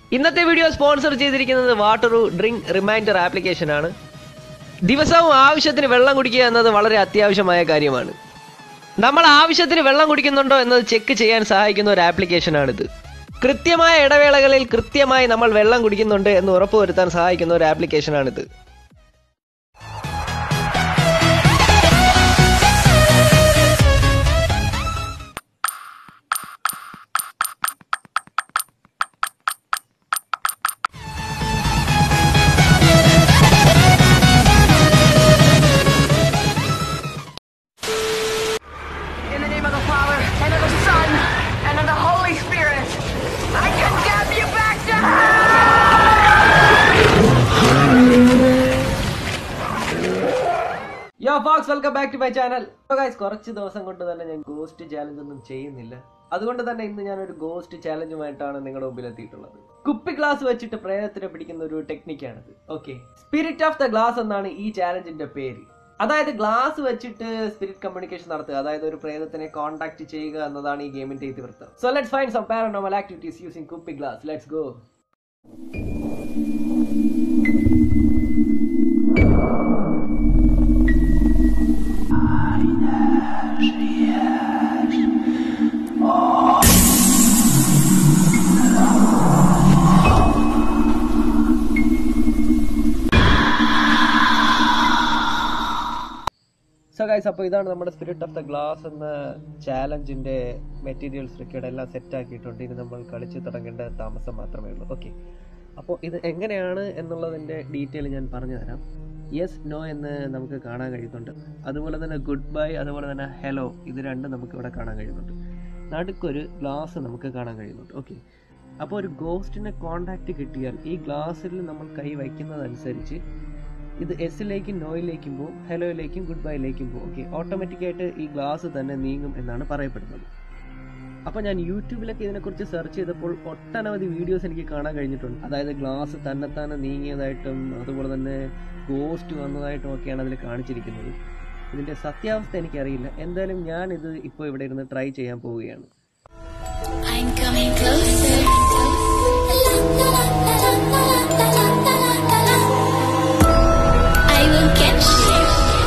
ഇന്നത്തെ video sponsor ചെയ്തിരിക്കുന്നത് വാട്ടറു drink reminder application ആണ് ദിവസവും ആവശ്യത്തിന് വെള്ളം കുടിക്കുക എന്നത് വളരെ അത്യാവശ്യമായ കാര്യമാണ് നമ്മൾ ആവശ്യത്തിന് വെള്ളം കുടിക്കുന്നുണ്ടോ എന്നത് ചെക്ക് ചെയ്യാൻ സഹായിക്കുന്ന ഒരു ആപ്ലിക്കേഷനാണിത് കൃത്യമായ ഇടവേളകളിൽ കൃത്യമായി നമ്മൾ വെള്ളം കുടിക്കുന്നുണ്ട് എന്ന് ഉറപ്പുവരുത്താൻ സഹായിക്കുന്ന ഒരു ആപ്ലിക്കേഷനാണിത് In the name of the Father, and of the Son, and of the Holy Spirit, I condemn you back to hell! Yo folks welcome back to my channel guys കുറച്ച് ദിവസം കൊണ്ട് തന്നെ ഞാൻ ഗോസ്റ്റ് ചാലഞ്ച് ഒന്നും ചെയ്യുന്നില്ല അതുകൊണ്ട് തന്നെ ഇന്ന് ഞാൻ ഒരു ഗോസ്റ്റ് ചാലഞ്ചുമായിട്ടാണ് നിങ്ങളുടെ മുമ്പിൽ എത്തിയിട്ടുള്ളത് കുപ്പി ഗ്ലാസ് വെച്ചിട്ട് പ്രേതത്തിനെ പിടിക്കുന്ന ഒരു ടെക്നിക്കാണിത് okay spirit of the glass എന്നാണ് ഈ ചാലഞ്ചിന്റെ പേര് അതായത് ഗ്ലാസ് വെച്ചിട്ട് സ്പിരിറ്റ് കമ്മ്യൂണിക്കേഷൻ നടത്തുക അതായത് ഒരു പ്രേതത്തിനെ കോൺടാക്ട് ചെയ്യുക എന്നതാണ് ഈ ഗെയിമിന്റെ ഇതിവൃത്തം so let's find some paranormal activities using കുപ്പി glass let's go so guys അപ്പോൾ ഇതാണ് നമ്മുടെ സ്പിരിറ്റ് ഓഫ് ദ ഗ്ലാസ് എന്ന ചാലഞ്ചിന്റെ മെറ്റീരിയൽസ് റിക്വയർഡ് എല്ലാം സെറ്റ് ആക്കിയിട്ടുണ്ട് ഇനി നമ്മൾ കളിച്ച് തുടങ്ങേണ്ട താമസം മാത്രമേ ഉള്ളൂ ഓക്കെ അപ്പോൾ ഇത് എങ്ങനെയാണ് എന്നുള്ളതിന്റെ ഡീറ്റെയിൽ ഞാൻ പറഞ്ഞു തരാം യെസ് നോ എന്ന് നമുക്ക് കാണാൻ കഴിയുന്നുണ്ട് അതുപോലെ തന്നെ ഗുഡ് ബൈ അതുപോലെ തന്നെ ഹലോ ഇത് രണ്ടും നമുക്ക് ഇവിടെ കാണാൻ കഴിയുന്നുണ്ട് നടുക്കൊരു ഗ്ലാസ് നമുക്ക് കാണാൻ കഴിയുന്നുണ്ട് ഓക്കെ അപ്പോൾ ഒരു ഗോസ്റ്റിനെ കോണ്ടാക്ട് കിട്ടിയാൽ ഈ ഗ്ലാസ്സിൽ നമ്മൾ കൈ വയ്ക്കുന്നതനുസരിച്ച് ഇത് എസിലേക്കും നോയിലേക്കും പോകും ഹെലോയിലേക്കും ഗുഡ് ബൈയിലേക്കും പോകും ഓക്കെ ഓട്ടോമാറ്റിക്കായിട്ട് ഈ ഗ്ലാസ് തന്നെ നീങ്ങും എന്നാണ് പറയപ്പെടുന്നത് അപ്പോൾ ഞാൻ യൂട്യൂബിലൊക്കെ ഇതിനെക്കുറിച്ച് സെർച്ച് ചെയ്തപ്പോൾ ഒട്ടനവധി വീഡിയോസ് എനിക്ക് കാണാൻ കഴിഞ്ഞിട്ടുണ്ട് അതായത് ഗ്ലാസ് തന്നെത്താനെ നീങ്ങിയതായിട്ടും അതുപോലെ തന്നെ ഗോസ്റ്റ് വന്നതായിട്ടും ഒക്കെയാണ് അതിൽ കാണിച്ചിരിക്കുന്നത് ഇതിൻ്റെ സത്യാവസ്ഥ എനിക്കറിയില്ല എന്തായാലും ഞാൻ ഇത് ഇപ്പോൾ ഇവിടെ ഇരുന്ന് ട്രൈ ചെയ്യാൻ പോവുകയാണ് I'm coming closer. I will catch you.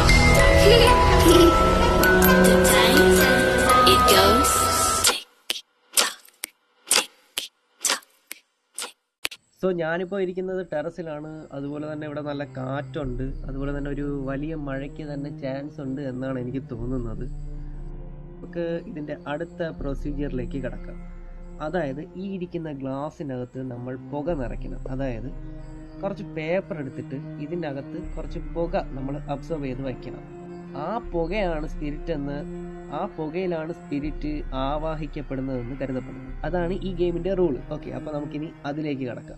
the time it goes tick tock, tick tock. So ഞാനിപ്പോൾ ഇരിക്കുന്നത് ടെറസിലാണ് അതുപോലെ തന്നെ ഇവിടെ നല്ല കാറ്റുണ്ട് അതുപോലെ തന്നെ ഒരു വലിയ മഴയ്ക്ക് തന്നെ ചാൻസ് ഉണ്ട് എന്നാണ് എനിക്ക് തോന്നുന്നത് നമുക്ക് ഇതിൻ്റെ അടുത്ത പ്രൊസീജിയറിലേക്ക് കിടക്കാം അതായത് ഈ ഇരിക്കുന്ന ഗ്ലാസ്സിനകത്ത് നമ്മൾ പുക നിറയ്ക്കണം അതായത് കുറച്ച് പേപ്പർ എടുത്തിട്ട് ഇതിൻ്റെ അകത്ത് കുറച്ച് പുക നമ്മൾ അബ്സർവ് ചെയ്ത് വയ്ക്കണം ആ പുകയാണ് സ്പിരിറ്റ് എന്ന് ആ പുകയിലാണ് സ്പിരിറ്റ് ആവാഹിക്കപ്പെടുന്നതെന്ന് കരുതപ്പെടുന്നത് അതാണ് ഈ ഗെയിമിന്റെ റൂൾ ഓക്കെ അപ്പൊ നമുക്കിനി അതിലേക്ക് കടക്കാം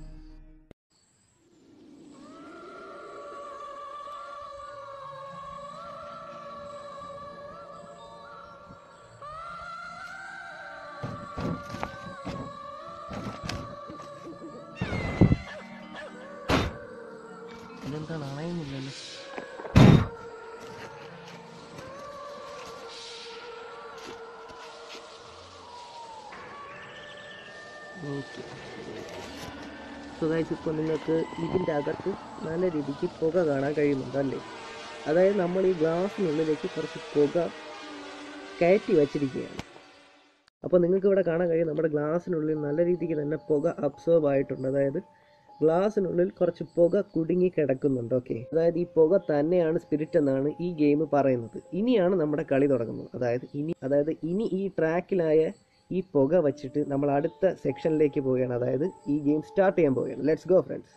ഇതെന്താണ് അണയുന്നില്ലല്ലോ ഓക്കെ സോ ഗൈസ് ഇപ്പോൾ നിങ്ങൾക്ക് ഇതിൻ്റെ അകത്ത് നല്ല രീതിക്ക് പുക കാണാൻ കഴിയുന്നുണ്ട് അല്ലേ അതായത് നമ്മൾ ഈ ഗ്ലാസ്സിനുള്ളിലേക്ക് കുറച്ച് പുക കയറ്റി വച്ചിരിക്കുകയാണ് അപ്പോൾ നിങ്ങൾക്ക് ഇവിടെ കാണാൻ കഴിയും നമ്മുടെ ഗ്ലാസ്സിനുള്ളിൽ നല്ല രീതിക്ക് തന്നെ പുക അബ്സോർബ് ആയിട്ടുണ്ട് അതായത് ഗ്ലാസ്സിനുള്ളിൽ കുറച്ച് പുക കുടുങ്ങി കിടക്കുന്നുണ്ട് ഓക്കെ അതായത് ഈ പുക തന്നെയാണ് സ്പിരിറ്റ് എന്നാണ് ഈ ഗെയിം പറയുന്നത് ഇനിയാണ് നമ്മുടെ കളി തുടങ്ങുന്നത് അതായത് ഇനി അതായത് ഇനി ഈ ട്രാക്കിലായ ഈ പുക വച്ചിട്ട് നമ്മൾ അടുത്ത സെക്ഷനിലേക്ക് പോവുകയാണ് അതായത് ഈ ഗെയിം സ്റ്റാർട്ട് ചെയ്യാൻ പോവുകയാണ് let's go friends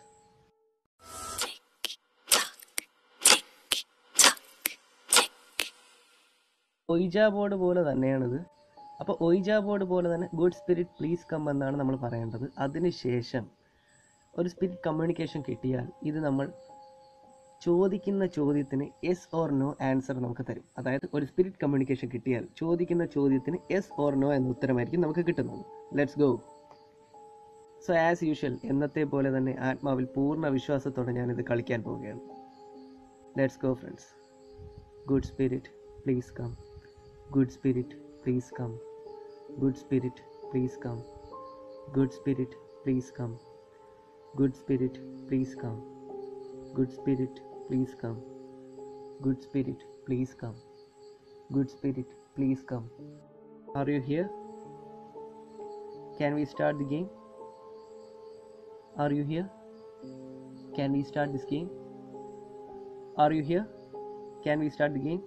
ouija board പോലെ തന്നെയാണിത് അപ്പോൾ ഒയ്ജ ബോർഡ് പോലെ തന്നെ ഗുഡ് സ്പിരിറ്റ് പ്ലീസ് കം എന്നാണ് നമ്മൾ പറയേണ്ടത് അതിനുശേഷം ഒരു സ്പിരിറ്റ് കമ്മ്യൂണിക്കേഷൻ കിട്ടിയാൽ ഇത് നമ്മൾ ചോദിക്കുന്ന ചോദ്യത്തിന് യെസ് ഓർ നോ ആൻസർ നമുക്ക് തരും അതായത് ഒരു സ്പിരിറ്റ് കമ്മ്യൂണിക്കേഷൻ കിട്ടിയാൽ ചോദിക്കുന്ന ചോദ്യത്തിന് യെസ് ഓർ നോ എന്ന ഉത്തരമായിരിക്കും നമുക്ക് കിട്ടുന്നത് let's go so as usual എന്നത്തെ പോലെ തന്നെ ആത്മാവിൽ പൂർണ്ണ വിശ്വാസത്തോടെ ഞാനിത് കളിക്കാൻ പോവുകയാണ് let's go friends good spirit please come good spirit please come good spirit please come good spirit please come Good spirit, please come. Good spirit, please come. Good spirit, please come. Good spirit, please come. Are you here? Can we start the game? Are you here? Can we start this game? Are you here? Can we start the game?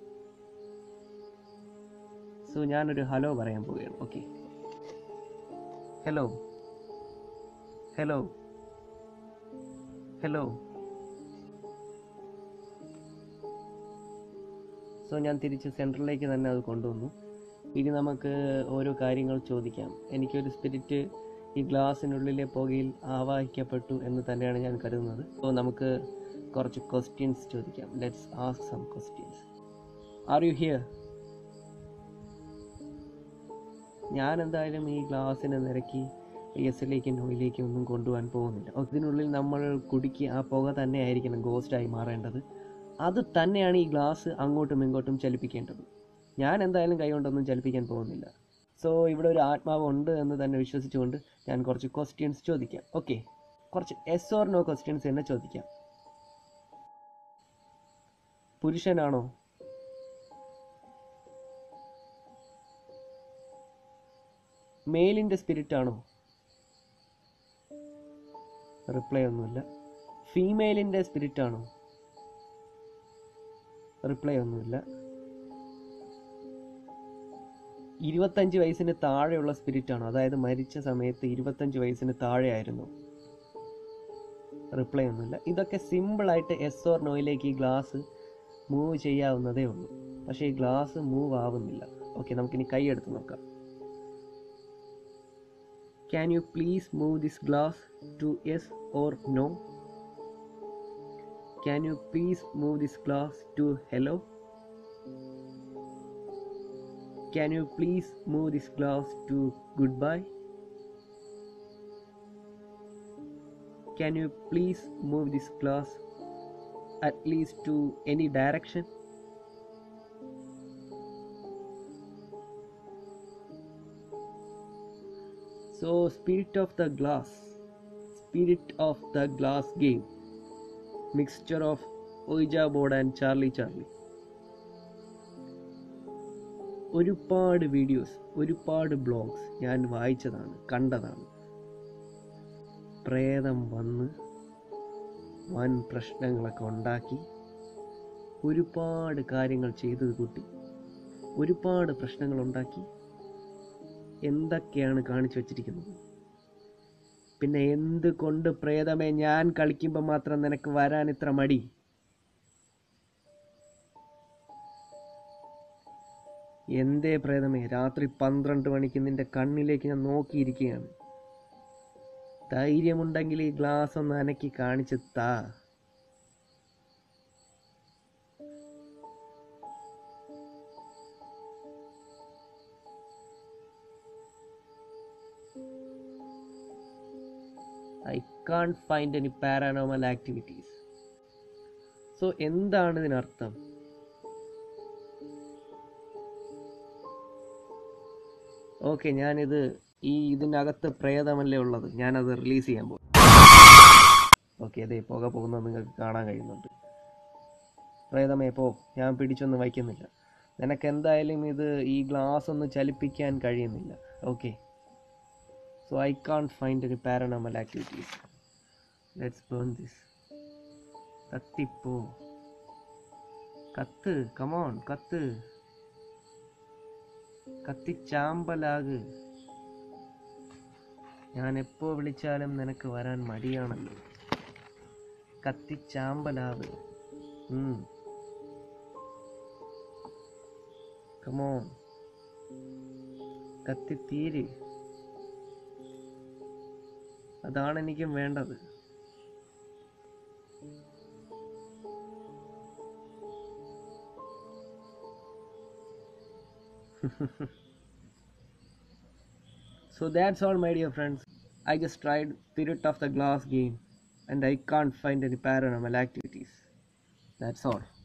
So ഞാനൊരു hello പറയാൻ പോവുകയാണ് okay hello hello hello so ഞാൻ തിരിച്ച് സെൻട്രലിലേക്ക് തന്നെ അത് കൊണ്ടുവന്നു ഇനി നമുക്ക് ഓരോ കാര്യങ്ങൾ ചോദിക്കാം എനിക്കൊരു സ്പിരിറ്റ് ഈ ഗ്ലാസ്സിനുള്ളിലെ പുകയിൽ ആവാഹിക്കപ്പെട്ടു എന്ന് തന്നെയാണ് ഞാൻ കരുതുന്നത് സോ നമുക്ക് കുറച്ച് ക്വസ്റ്റ്യൻസ് ചോദിക്കാം let's ask some questions are you here ഞാൻ എന്തായാലും ഈ ഗ്ലാസ്സിനെ നിരക്കി എസിലേക്കും നോയിലേക്കും ഒന്നും കൊണ്ടുപോകാൻ പോകുന്നില്ല ഓ, ഇതിനുള്ളിൽ നമ്മൾ കുടുക്കി ആ പുക തന്നെ ആയിരിക്കണം ഗോസ്റ്റായി മാറേണ്ടത് അത് തന്നെയാണ് ഈ ഗ്ലാസ് അങ്ങോട്ടും ഇങ്ങോട്ടും ചലിപ്പിക്കേണ്ടത് ഞാൻ എന്തായാലും കൈകൊണ്ടൊന്നും ചലിപ്പിക്കാൻ പോകുന്നില്ല സോ ഇവിടെ ഒരു ആത്മാവ് ഉണ്ട് എന്ന് തന്നെ വിശ്വസിച്ചുകൊണ്ട് ഞാൻ കുറച്ച് ക്വസ്റ്റ്യൻസ് ചോദിക്കാം ഓക്കെ കുറച്ച് എസ് ഓർ നോ ക്വസ്റ്റ്യൻസ് തന്നെ ചോദിക്കാം പുരുഷനാണോ മെയിലിൻ്റെ സ്പിരിറ്റ് ആണോ റിപ്ലൈ ഒന്നുമില്ല ഫീമെയിലിൻ്റെ സ്പിരിറ്റ് ആണോ റിപ്ലൈ ഒന്നുമില്ല ഇരുപത്തഞ്ച് വയസ്സിന് താഴെയുള്ള സ്പിരിറ്റ് ആണോ അതായത് മരിച്ച സമയത്ത് ഇരുപത്തഞ്ച് വയസ്സിന് താഴെയായിരുന്നു റിപ്ലൈ ഒന്നുമില്ല ഇതൊക്കെ സിമ്പിളായിട്ട് എസ് ഓർ നോയിലേക്ക് ഈ ഗ്ലാസ് മൂവ് ചെയ്യാവുന്നതേ ഉള്ളൂ പക്ഷേ ഈ ഗ്ലാസ് മൂവ് ആവുന്നില്ല ഓക്കെ നമുക്കിനി കൈ എടുത്ത് നോക്കാം Can you please move this glass to yes or no? Can you please move this glass to hello? Can you please move this glass to goodbye? Can you please move this glass at least to any direction? So, Spirit of the Glass, Spirit of the Glass game, mixture of Ouija board and Charlie Charlie. ഒരുപാട് videos ഒരുപാട് blogs ഞാൻ വായിച്ചതാണ് കണ്ടതാണ് പ്രേതം വന്ന് വൻ പ്രശ്നങ്ങളൊക്കെ ഉണ്ടാക്കി ഒരുപാട് കാര്യങ്ങൾ ചെയ്തത് കൂട്ടി ഒരുപാട് പ്രശ്നങ്ങൾ ഉണ്ടാക്കി എന്തൊക്കെയാണ് കാണിച്ചു വച്ചിരിക്കുന്നത് പിന്നെ എന്ത് കൊണ്ട് പ്രേതമേ ഞാൻ കളിക്കുമ്പോൾ മാത്രം നിനക്ക് വരാൻ ഇത്ര മടി എന്തേ പ്രേതമേ രാത്രി പന്ത്രണ്ട് മണിക്ക് നിന്റെ കണ്ണിലേക്ക് ഞാൻ നോക്കിയിരിക്കുകയാണ് ധൈര്യമുണ്ടെങ്കിൽ ഈ ഗ്ലാസ് ഒന്ന് അനക്കി കാണിച്ച് താ I can find any paranormal activities so എന്താണ് ഇതിനർത്ഥം ഓക്കെ ഞാനിത് ഈ ഇതിനകത്ത് പ്രേതമല്ലേ ഉള്ളത് ഞാനത് റിലീസ് ചെയ്യാൻ പോകും ഓക്കെ അതെ പുക പോകുന്നത് നിങ്ങൾക്ക് കാണാൻ കഴിയുന്നുണ്ട് പ്രേതമേ പോ ഞാൻ പിടിച്ചൊന്നും വയ്ക്കുന്നില്ല നിനക്ക് എന്തായാലും ഇത് ഈ ഗ്ലാസ് ഒന്ന് ചലിപ്പിക്കാൻ കഴിയുന്നില്ല okay so I can find any paranormal activities let's burn this കത്തിപ്പോ കത്ത് കമോൺ കത്ത് കത്തിച്ചാമ്പലാക് ഞാൻ എപ്പോ വിളിച്ചാലും നിനക്ക് വരാൻ മടിയാണല്ലോ കത്തിച്ചാമ്പലാവ് കമോൺ കത്തിത്തീര് അതാണ് എനിക്കും വേണ്ടത് so that's all my dear friends i just tried spirit of the glass game and i can't find any paranormal activities that's all